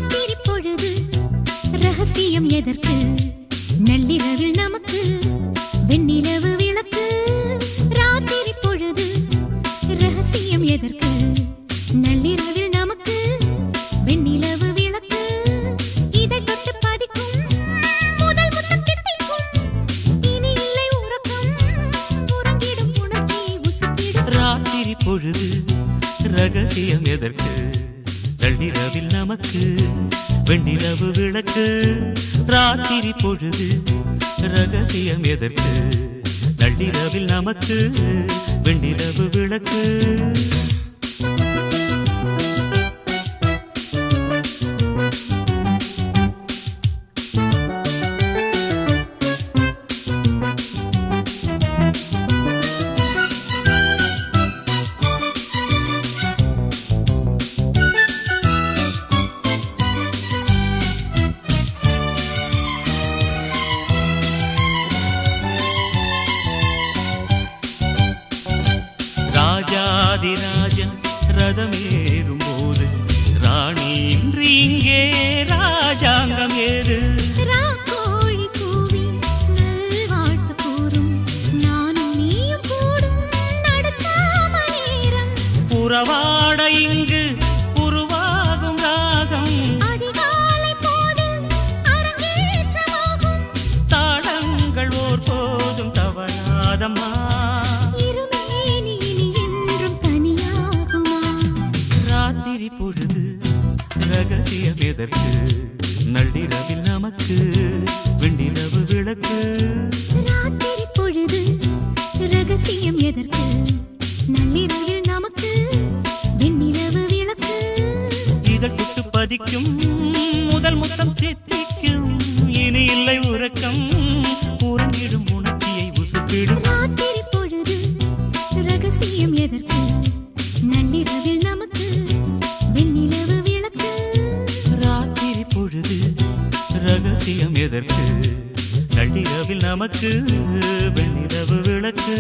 ராத்திரி பொழுது ரகசியம் எதற்கு நள்ளிரவில் நமக்கு வெண்ணிலவு விளக்கு ராத்திரி பொழுது ரகசியம் எதற்கு நள்ளிரவில் நமக்கு வெண்ணிலவு விளக்கு இதை தொட்டு பதிக்கும் முதல் முத்தம் தித்திக்கும் இனி இல்லை உறக்கம் உறங்கிடும் உணர்ச்சி உசுப்பிடும் ராத்திரி பொழுது ரகசியம் எதற்கு நள்ளிரவில் நமக்கு வெண்ணிலவு விளக்கு ராத்திரி பொழுது ரகசியம் எதற்கு நள்ளிரவில் நமக்கு வெண்ணிலவு விளக்கு ராஜாதிராஜன் ரதமேறும் போது ராணி இன்றி இங்கே ராஜாங்கம் ஏது ராக்கோழி கூவி நல்வாழ்த்து கூறும் நானும் நீயும் கூடும் நடுக்காம நேரம் புறவாட இங்கு உருவாகும் ராகம் அதிகாலை போதில் அரங்கேற்றமாகும் தாளங்கள் ஓர் போதும் தவறாதம்மா இருமேனி இனி என்றும் தனியாகுமா ராத்திரி பொழுது ரகசியம் எதற்கு நள்ளிரவில் நமக்கு வெண்ணிலவு விளக்கு ராத்திரி பொழுது ரகசியம் எதற்கு நள்ளிரவில் நமக்கு வெண்ணிலவு விளக்கு இதழ் குட்டு பதிக்கும் முதல் முத்தம் தித்திக்கும் இனி இல்லை உறக்கம் உறங்கிடும் உணர்ச்சியை உசுப்பிடும் ராத்திரி பொழுது ரகசியம் எதற்கு நள்ளிரவில் நமக்கு வெண்ணிலவு விளக்கு ராத்திரி பொழுது ரகசியம் எதற்கு நள்ளிரவில் நமக்கு வெண்ணிலவு விளக்கு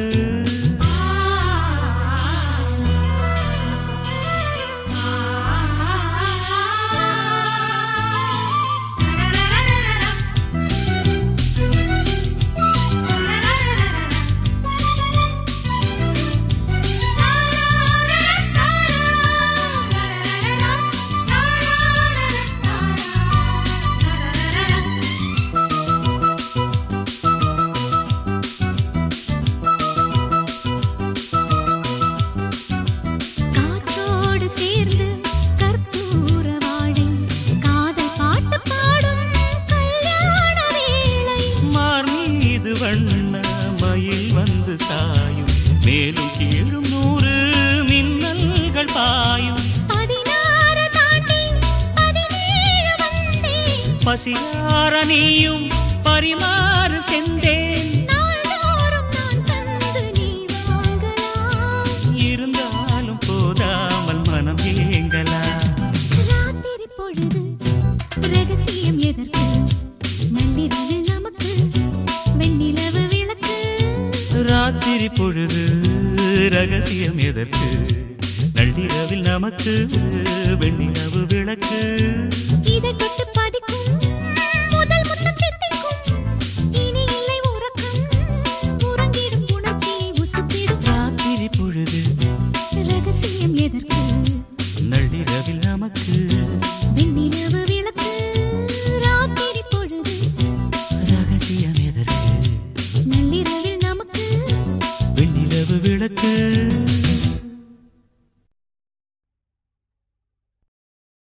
காற்றோடு சேர்ந்து கற்பூர வாழை காதல் பாட்டு பாடும் கல்யாண வேளை மார் மீது வண்ண மயில் வந்து சாயும் மேலும் கீழும் நூறு மின்னல்கள் பாயும் பதினாறு தாண்டி பதினேழு வந்தேன் பசியார நீயும் பரிமாறு சென்றேன் நாள்தோறும் நான் தந்து நீ வாங்கலாம் இருந்தாலும் போதாமல் மனம் ஏங்கலாம் ராத்திரி பொழுது ரகசியம் எதற்கு நள்ளிரவில் நமக்கு வெண்ணிலவு விளக்கு ராத்திரி பொழுது ரகசியம் எதற்கு நள்ளிரவில் நமக்கு வெண்ணிலவு விளக்கு இதை தொட்டு பதிக்கும் முதல் முத்தம் தித்திக்கும் இனி இல்லை உறக்கம் உறங்கிடும் உணர்ச்சியை உசுப்பிடும் ராத்திரி பொழுது ரகசியம் எதற்கு நள்ளிரவில் நமக்கு